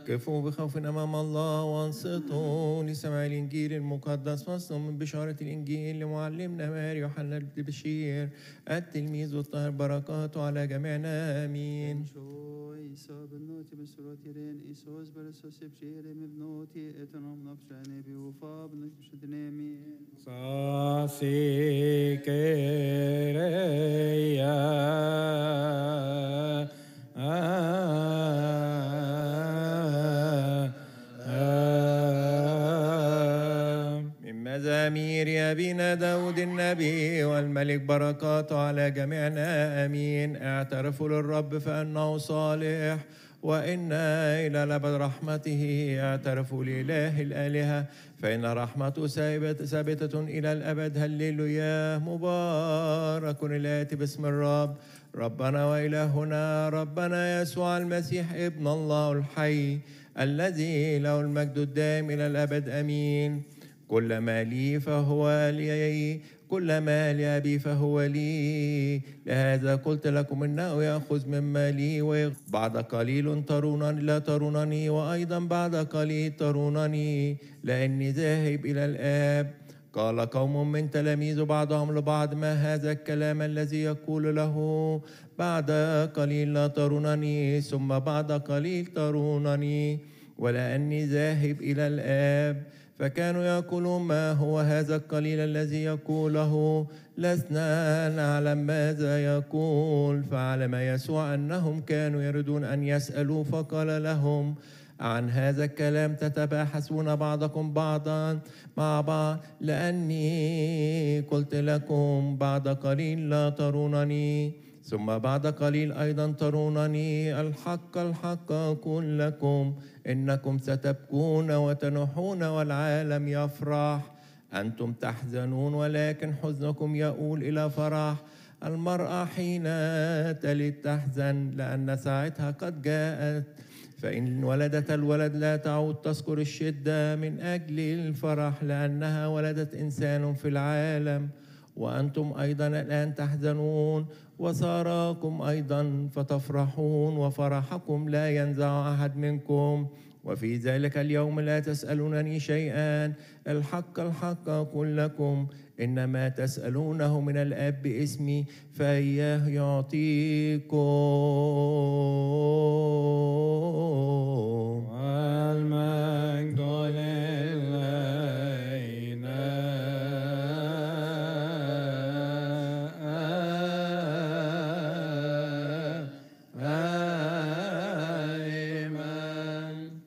قفوا بخوف أمام الله وانصتوا لسماع الإنجيل المقدس فصل من بشارة الإنجيل لمعلمنا ماري يوحنا البشير التلميذ الطاهر بركاته على جميعنا آمين شوي ساب النوتي بسرعة رين إيسوس برسوس بشير مبنوتي اتنام نبشاني بوفاب نكبشدنامي من مزامير أبينا داود النبي والملك بركاته على جميعنا آمين اعترفوا للرب فأنه صالح وإن إلى الأبد رحمته اعترفوا لإله الآلهة فإن رحمته ثابت- ثابتة إلى الأبد هللويا مبارك الآتي باسم الرب ربنا وإلهنا ربنا يسوع المسيح ابن الله الحي الذي له المجد الدائم إلى الأبد آمين كل ما لي فهو لي كل ما لأبي فهو لي لهذا قلت لكم إنه يأخذ مما لي ويغ- بعد قليل ترونني لا ترونني وأيضا بعد قليل ترونني لأني ذاهب إلى الآب قال قوم من تلاميذ بعضهم لبعض ما هذا الكلام الذي يقول له بعد قليل لا ترونني ثم بعد قليل ترونني ولأني ذاهب إلى الآب فكانوا يقولون ما هو هذا القليل الذي يقوله لسنا نعلم ماذا يقول فعلم يسوع أنهم كانوا يريدون أن يسألوا فقال لهم عن هذا الكلام تتباحثون بعضكم بعضا مع بعض لأني قلت لكم بعد قليل لا ترونني ثم بعد قليل أيضا ترونني الحق الحق أقول لكم إنكم ستبكون وتنحون والعالم يفرح أنتم تحزنون ولكن حزنكم يؤول إلى فرح المرأة حين تلد تحزن لأن ساعتها قد جاءت فإن ولدت الولد لا تعود تذكر الشدة من أجل الفرح لأنها ولدت إنسان في العالم وأنتم أيضا الآن تحزنون وساراكم أيضا فتفرحون وفرحكم لا ينزع أحد منكم وفي ذلك اليوم لا تسألونني شيئا الحق الحق أقول لكم إنما تسألونه من الآب باسمي فإياه يعطيكم والمجد لله آمين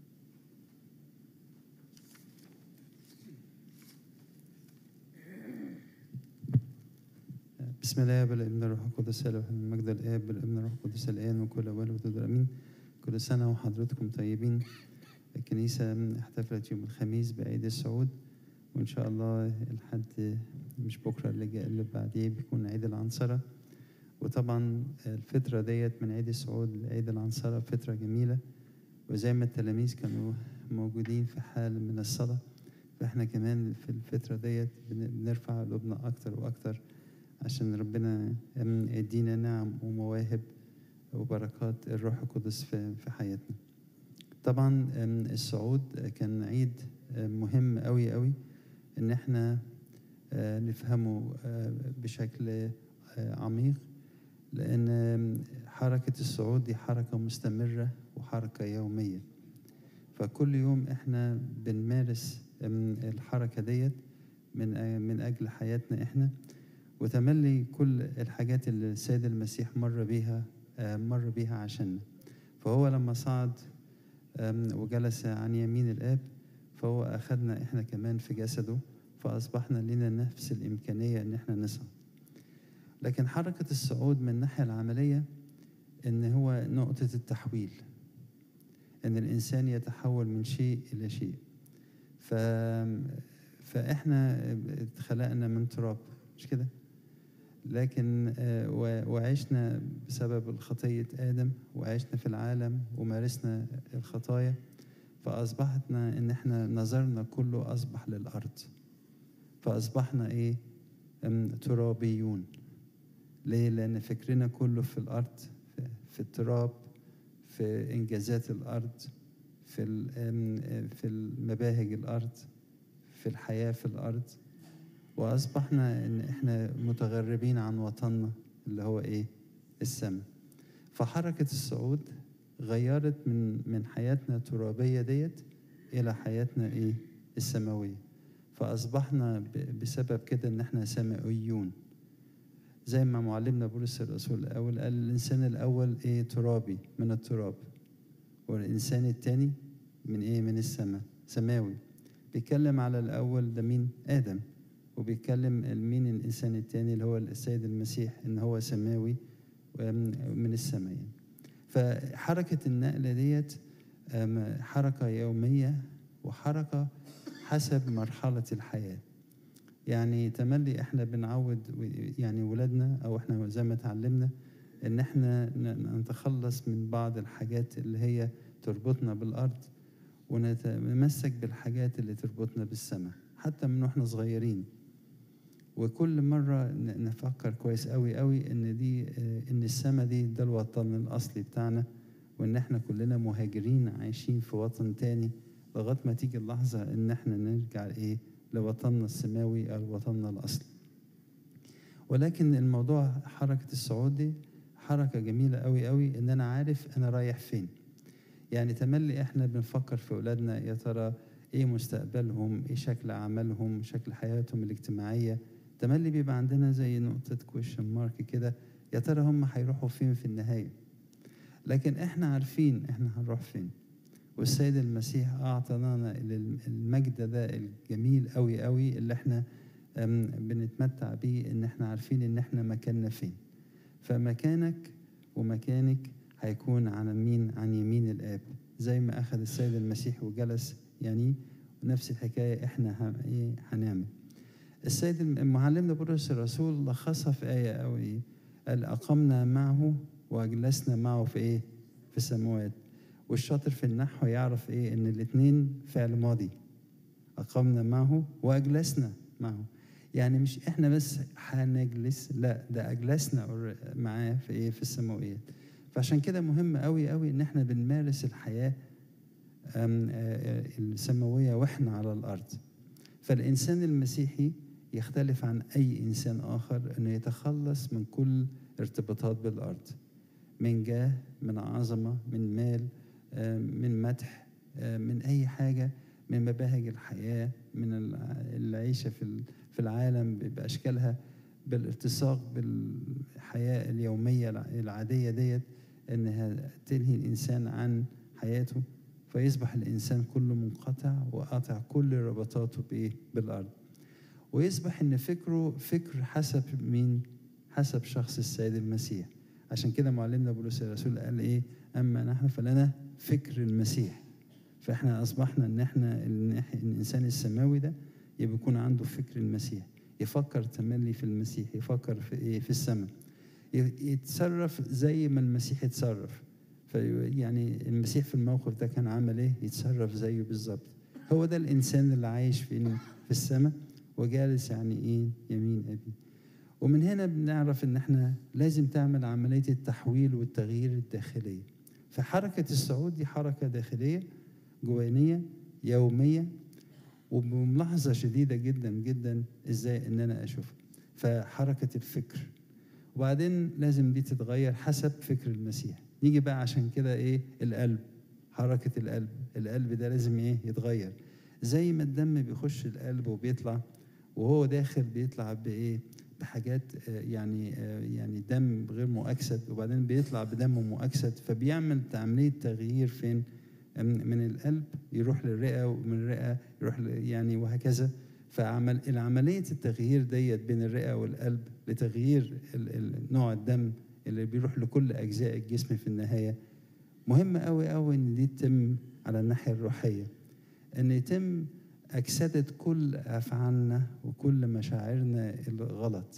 بسم الله والابن الروح القدس له المجد الاب والابن الروح القدس الان وكل اول وتدر امين كل سنه وحضرتكم طيبين الكنيسه احتفلت يوم الخميس بعيد السعود وان شاء الله الحد مش بكره اللي جاي اللي بعديه بيكون عيد العنصره وطبعا الفتره ديت من عيد السعود لعيد العنصره فتره جميله وزي ما التلاميذ كانوا موجودين في حال من الصلاه فاحنا كمان في الفتره ديت بن- بنرفع قلوبنا اكتر واكتر عشان ربنا يدينا نعم ومواهب وبركات الروح القدس في في حياتنا طبعا أم، الصعود كان عيد أم، مهم قوي قوي ان احنا آه، نفهمه آه، بشكل آه، عميق لان أم، حركة الصعود دي حركة مستمرة وحركة يومية فكل يوم احنا بنمارس أم، الحركة ديت من آه، من اجل حياتنا احنا وتملي كل الحاجات اللي السيد المسيح مر بيها آه، مر بيها عشاننا فهو لما صعد آم، وجلس عن يمين الآب فهو أخذنا إحنا كمان في جسده فأصبحنا لنا نفس الإمكانية إن إحنا نصعد لكن حركة الصعود من الناحية العملية إن هو نقطة التحويل إن الإنسان يتحول من شيء إلى شيء ف... فإحنا اتخلقنا من تراب مش كده؟ لكن آه، و- وعشنا بسبب الخطية آدم وعشنا في العالم ومارسنا الخطايا فأصبحتنا إن إحنا نظرنا كله أصبح للأرض فأصبحنا إيه أم، ترابيون ليه؟ لأن فكرنا كله في الأرض في, في التراب في إنجازات الأرض في ال- آم، في المباهج الارض في الحياه في الارض واصبحنا ان احنا متغربين عن وطننا اللي هو ايه السماء فحركه الصعود غيرت من من حياتنا الترابيه ديت الى حياتنا ايه السماويه فاصبحنا ب- بسبب كده ان احنا سماويون زي ما معلمنا بولس الرسول الاول قال الانسان الاول ايه ترابي من التراب والانسان الثاني من ايه من السماء سماوي بيتكلم على الاول ده مين ادم وبيتكلم مين الانسان الثاني اللي هو السيد المسيح ان هو سماوي ومن السماء يعني. فحركه النقله ديت أم، حركه يوميه وحركه حسب مرحله الحياه يعني تملي احنا بنعود و- يعني ولادنا او احنا زي ما اتعلمنا ان احنا ن- نتخلص من بعض الحاجات اللي هي تربطنا بالارض ونتمسك بالحاجات اللي تربطنا بالسماء حتى من واحنا صغيرين وكل مرة ن- نفكر كويس قوي قوي ان دي آه، ان السماء دي ده الوطن الاصلي بتاعنا وان احنا كلنا مهاجرين عايشين في وطن تاني لغاية ما تيجي اللحظة ان احنا نرجع ايه لوطننا السماوي او وطننا الاصلي ولكن الموضوع حركة الصعود دي حركة جميلة قوي قوي ان انا عارف انا رايح فين يعني تملي احنا بنفكر في اولادنا يا ترى ايه مستقبلهم ايه شكل عملهم شكل حياتهم الاجتماعية تملي بيبقى عندنا زي نقطة كويشن مارك كده يا ترى هم هيروحوا فين في النهاية لكن احنا عارفين احنا هنروح فين والسيد المسيح اعطانا المجد ده الجميل قوي قوي اللي احنا أم، بنتمتع بيه ان احنا عارفين ان احنا مكاننا فين فمكانك ومكانك هيكون عن مين عن يمين الاب زي ما اخذ السيد المسيح وجلس يعني نفس الحكايه احنا ه- ايه هنعمل السيد الم- معلمنا بولس الرسول لخصها في ايه او ايه قال اقمنا معه واجلسنا معه في ايه في السماوات والشاطر في النحو يعرف ايه ان الاثنين فعل ماضي اقمنا معه واجلسنا معه يعني مش احنا بس هنجلس لا ده اجلسنا alre- معاه في ايه في السماويات فعشان كده مهم قوي قوي ان احنا بنمارس الحياه أم، آه، آه، السماويه واحنا على الارض فالانسان المسيحي يختلف عن اي انسان اخر انه يتخلص من كل ارتباطات بالارض من جاه من عظمه من مال آه، من مدح آه، من اي حاجه من مباهج الحياه من الع- العيشه في ال- في العالم باشكالها بالالتصاق بالحياه اليوميه الع- العاديه ديت انها تنهي الانسان عن حياته فيصبح الانسان كله منقطع وقاطع كل ربطاته بايه بالارض ويصبح ان فكره فكر حسب مين حسب شخص السيد المسيح عشان كده معلمنا بولس الرسول قال ايه اما نحن فلنا فكر المسيح فاحنا اصبحنا ان احنا الناح- الانسان السماوي ده يبقى يكون عنده فكر المسيح يفكر تملي في المسيح يفكر في ايه في السماء ي- يتصرف زي ما المسيح يتصرف في يعني المسيح في الموقف ده كان عمل ايه يتصرف زيه بالظبط هو ده الانسان اللي عايش في في السماء وجالس يعني ايه يمين ابي ومن هنا بنعرف ان احنا لازم تعمل عمليه التحويل والتغيير الداخليه فحركه الصعود دي حركه داخليه جوانيه يوميه وبملاحظه شديده جدا جدا ازاي ان انا اشوفها فحركه الفكر وبعدين لازم دي تتغير حسب فكر المسيح نيجي بقى عشان كده ايه القلب حركه القلب القلب ده لازم ايه يتغير زي ما الدم بيخش القلب وبيطلع وهو داخل بيطلع بايه بحاجات آه، يعني آه، يعني دم غير مؤكسد وبعدين بيطلع بدم مؤكسد فبيعمل عمليه تغيير فين من من القلب يروح للرئه ومن الرئه يروح ل- يعني وهكذا فعمل العمليه التغيير ديت بين الرئه والقلب لتغيير ال- ال- نوع الدم اللي بيروح لكل اجزاء الجسم في النهايه مهم قوي قوي ان دي تتم على الناحيه الروحيه ان يتم اكسده كل افعالنا وكل مشاعرنا الغلط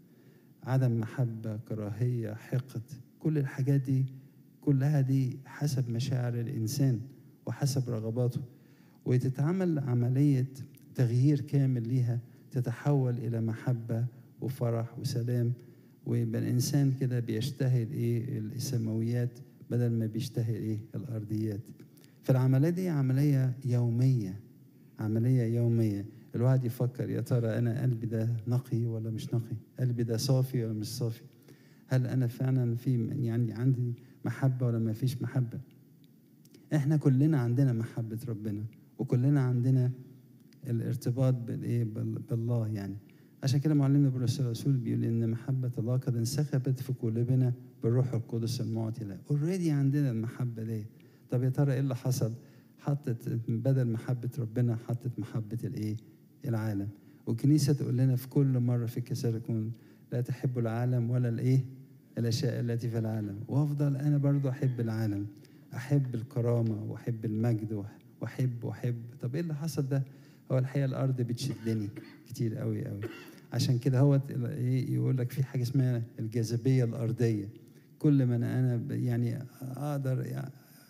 عدم محبه كراهيه حقد كل الحاجات دي كلها دي حسب مشاعر الانسان وحسب رغباته وتتعمل عمليه تغيير كامل ليها تتحول الى محبه وفرح وسلام ويبقى الانسان كده بيشتهي الايه السماويات بدل ما بيشتهي ايه الارضيات فالعملية دي عملية يومية عملية يومية الواحد يفكر يا ترى أنا قلبي ده نقي ولا مش نقي قلبي ده صافي ولا مش صافي هل أنا فعلا في يعني عندي محبة ولا ما فيش محبة احنا كلنا عندنا محبة ربنا وكلنا عندنا الارتباط بالايه بال- بالله يعني عشان كده معلمنا بولس الرسول بيقول ان محبة الله قد انسكبت في قلوبنا بالروح القدس المعطي له اوريدي عندنا المحبة دي طب يا ترى ايه اللي حصل حطت بدل محبة ربنا حطت محبة الايه العالم والكنيسة تقول لنا في كل مرة في الكسر يكون لا تحبوا العالم ولا الايه الاشياء التي في العالم وافضل انا برضو احب العالم احب الكرامة واحب المجد وأح- واحب واحب طب ايه اللي حصل ده هو الحقيقة الارض بتشدني كتير قوي قوي عشان كده هو ت- ايه يقول لك في حاجة اسمها الجاذبية الارضية كل ما انا انا ب- يعني اقدر يعني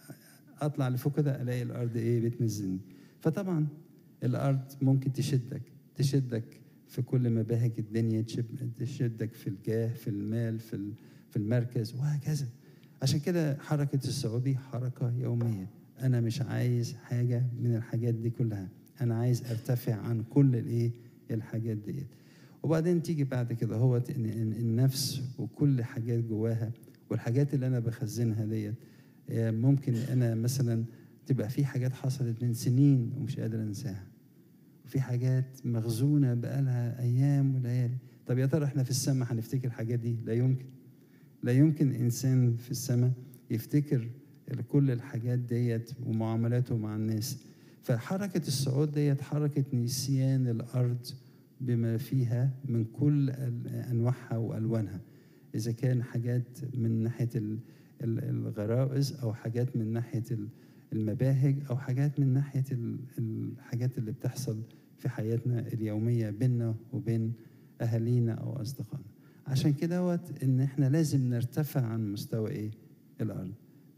اطلع لفوق كده الاقي الارض ايه بتنزلني فطبعا الارض ممكن تشدك تشدك في كل مباهج الدنيا تشب- تشدك في الجاه في المال في ال- في المركز وهكذا عشان كده حركة الصعود دي حركة يومية أنا مش عايز حاجة من الحاجات دي كلها أنا عايز أرتفع عن كل الإيه الحاجات ديت وبعدين تيجي بعد كده هو إن إن النفس وكل حاجات جواها والحاجات اللي أنا بخزنها ديت آه، ممكن أنا مثلا تبقى في حاجات حصلت من سنين ومش قادر أنساها وفي حاجات مخزونة بقالها أيام وليالي طب يا ترى احنا في السماء هنفتكر الحاجات دي لا يمكن لا يمكن إنسان في السماء يفتكر كل الحاجات ديت ومعاملاته مع الناس فحركة الصعود ديت حركة نسيان الأرض بما فيها من كل ال- أنواعها وألوانها إذا كان حاجات من ناحية ال- ال- الغرائز أو حاجات من ناحية ال- المباهج أو حاجات من ناحية ال- الحاجات اللي بتحصل في حياتنا اليومية بيننا وبين أهالينا أو أصدقائنا عشان كده وقت إن إحنا لازم نرتفع عن مستوى إيه؟ الأرض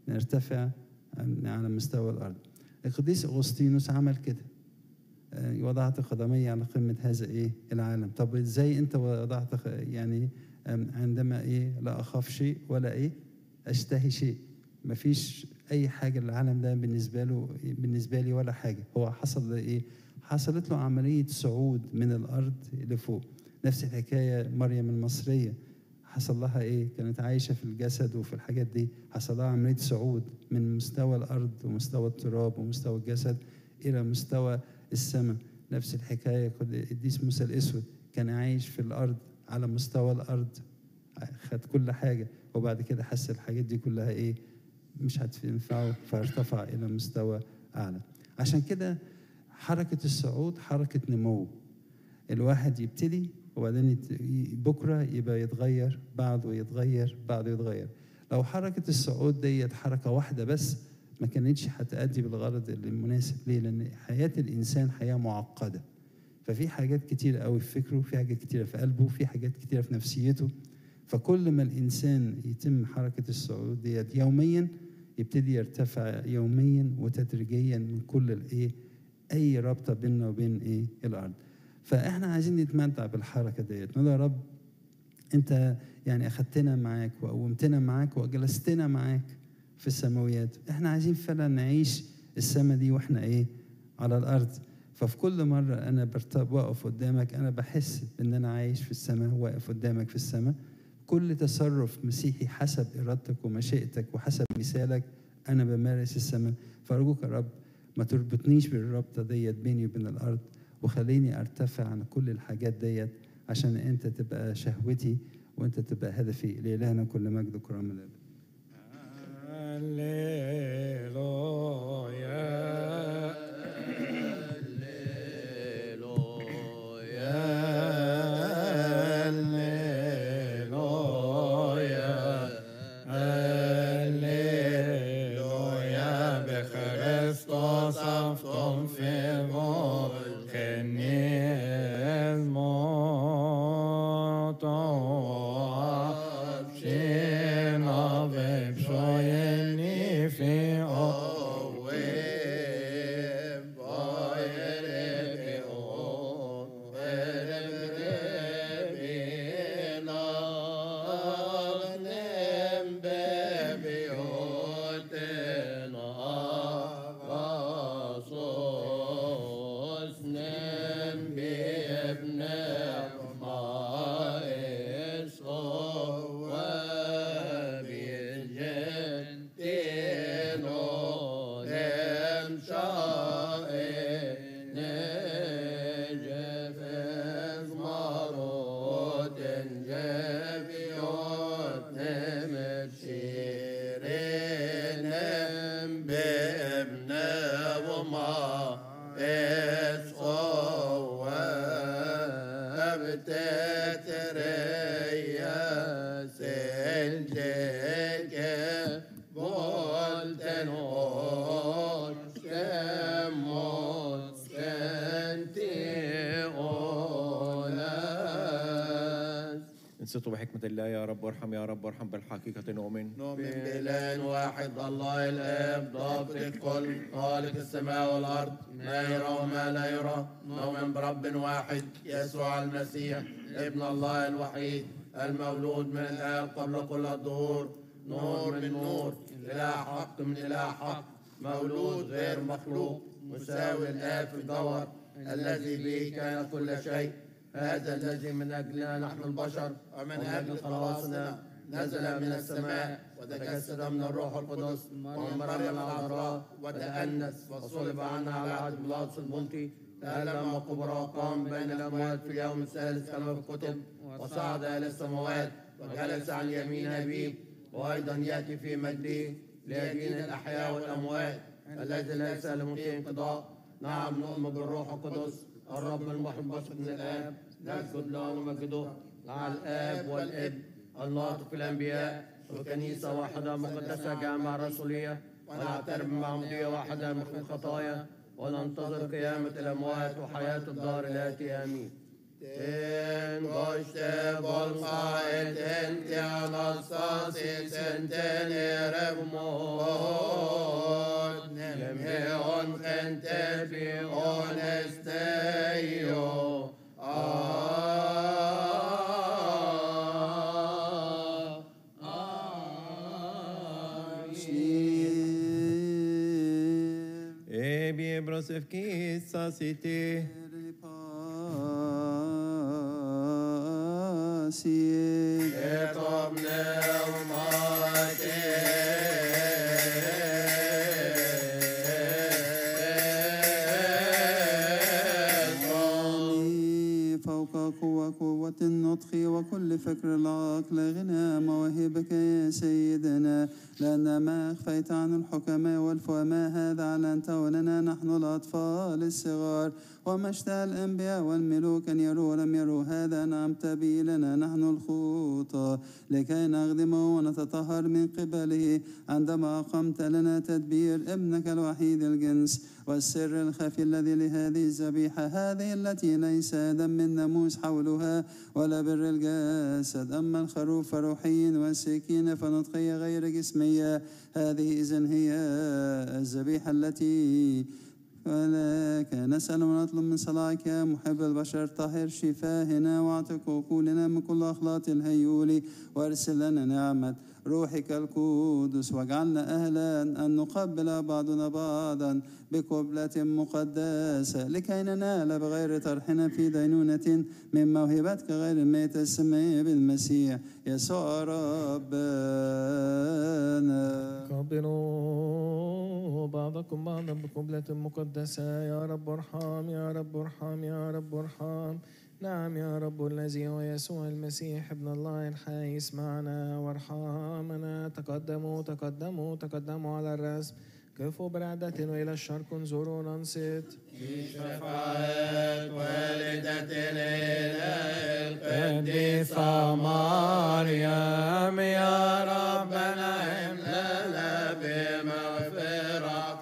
نرتفع عن- على مستوى الأرض القديس أغسطينوس عمل كده آه، وضعت قدمي على قمة هذا إيه العالم طب إزاي أنت وضعت خ- يعني آم، عندما إيه لا أخاف شيء ولا إيه أشتهي شيء مفيش أي حاجة العالم ده بالنسبة له بالنسبة لي ولا حاجة هو حصل له إيه حصلت له عملية صعود من الأرض لفوق نفس الحكاية مريم المصرية حصل لها ايه؟ كانت عايشه في الجسد وفي الحاجات دي حصل لها عمليه صعود من مستوى الارض ومستوى التراب ومستوى الجسد الى مستوى السماء نفس الحكايه قد- القديس موسى الاسود كان عايش في الارض على مستوى الارض خد كل حاجه وبعد كده حس الحاجات دي كلها ايه؟ مش هتنفعه فارتفع الى مستوى اعلى عشان كده حركه الصعود حركه نمو الواحد يبتدي وبعدين يت- ي- بكره يبقى يتغير بعده يتغير بعده يتغير لو حركه الصعود ديت حركه واحده بس ما كانتش هتأدي بالغرض المناسب ليه؟ لأن حياة الإنسان حياة معقدة ففي حاجات كتير قوي في فكره في حاجات كتيرة في قلبه في حاجات كتيرة في نفسيته فكل ما الإنسان يتم حركة الصعود ديت يوميا يبتدي يرتفع يوميا وتدريجيا من كل الإيه أي رابطة بيننا وبين إيه الأرض فإحنا عايزين نتمتع بالحركة ديت نقول يا رب أنت يعني أخدتنا معاك وقومتنا معاك وجلستنا معاك في السماويات احنا عايزين فعلا نعيش السما دي واحنا ايه على الارض ففي كل مرة أنا برتب واقف قدامك أنا بحس إن أنا عايش في السماء واقف قدامك في السماء كل تصرف مسيحي حسب إرادتك ومشيئتك وحسب مثالك أنا بمارس السماء فأرجوك يا رب ما تربطنيش بالرابطة ديت بيني وبين الأرض وخليني أرتفع عن كل الحاجات ديت عشان أنت تبقى شهوتي وأنت تبقى هدفي لإلهنا كل مجد وكرامة لله هللويا هللويا هللويا بخريستوس أفضل في ملك الموت شين أبيب شويني في أول شيرين بابن وما اسقوا بتتريا سلجك بولتن كموت كنتي أولاس انصتوا بحكمة الله يا رب وارحم يا رب وارحم بالحقيقة نؤمن نؤمن بإله واحد الله الآب ضابط الكل خالق السماء والأرض ما يرى وما لا يرى نؤمن برب واحد يسوع المسيح ابن الله الوحيد المولود من الآب قبل كل الظهور نور من نور إله حق من إله حق مولود غير مخلوق مساوي الآب في الجوهر الذي به كان كل شيء هذا الذي من أجلنا نحن البشر ومن أجل خلاصنا نزل من السماء وتجسد من الروح القدس ومن مريم العذراء وتأنس وصلب عنا على عهد بيلاطس البنطي تألم وقبر وقام بين الأموات في اليوم الثالث كما في الكتب وصعد إلى السماوات وجلس عن يمين أبيه وأيضا يأتي في مجده ليدين الأحياء والأموات الذي ليس لمنتهي انقضاء نعم نؤمن بالروح القدس الرب المحب من الآب نسجد له ونمجده مع الآب والابن الناطق الأنبياء وكنيسة واحدة مقدسة جامعة رسولية ونعترف بمعمودية واحدة من الخطايا وننتظر قيامة الأموات وحياة الدار الآتي آمين Tengoște bolfaet ente anastasis entene revmod Nemeon ente bi onesteio E biebros efkisa siti. Etom pneumate فوق قوة قوة النطق وكل فكر العقل غنى مواهبك يا سيدنا لأن ما أخفيت عن الحكماء والفهماء هذا علنت ولنا نحن الأطفال الصغار وما اشتهى الأنبياء والملوك أن يروا لم يروا هذا نعمت به لنا نحن الخوطى لكي نخدمه ونتطهر من قبله عندما أقمت لنا تدبير ابنك الوحيد الجنس والسر الخفي الذي لهذه الذبيحة هذه التي ليس دم من ناموس حولها ولا بر الجسد أما الخروف فروحي والسكين فنطقية غير جسمية هذه إذن هي الذبيحة التي ولك نسأل ونطلب من صلاحك يا محب البشر طهر شفاهنا واعتق عقولنا من كل أخلاط الهيول وارسل لنا نعمة روحك القدس واجعلنا أهلا أن نقبل بعضنا بعضا بقبلة مقدسة لكي ننال بغير طرحنا في دينونة من موهبتك غير الميتة السمية بالمسيح يسوع ربنا قبلوا بعضكم بعضا بقبلة مقدسة يا رب ارحم يا رب ارحم يا رب ارحم نعم يا رب الذي هو يسوع المسيح ابن الله الحي اسمعنا وارحمنا تقدموا تقدموا تقدموا على الرسم كفوا برعدة وإلى الشرق انظروا ننصت شفاعة والدة الإله القديسة مريم يا ربنا املأنا بمغفرة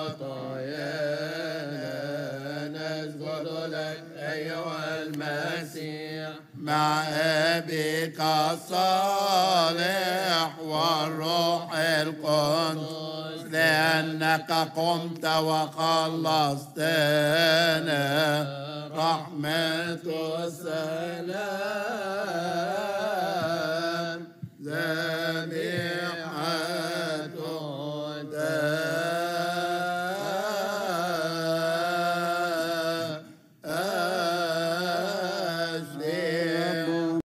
خطايانا نسجد لك أيها المسيح مع أبيك الصالح والروح القدس لأنك قمت وخلصتنا رحمة السلام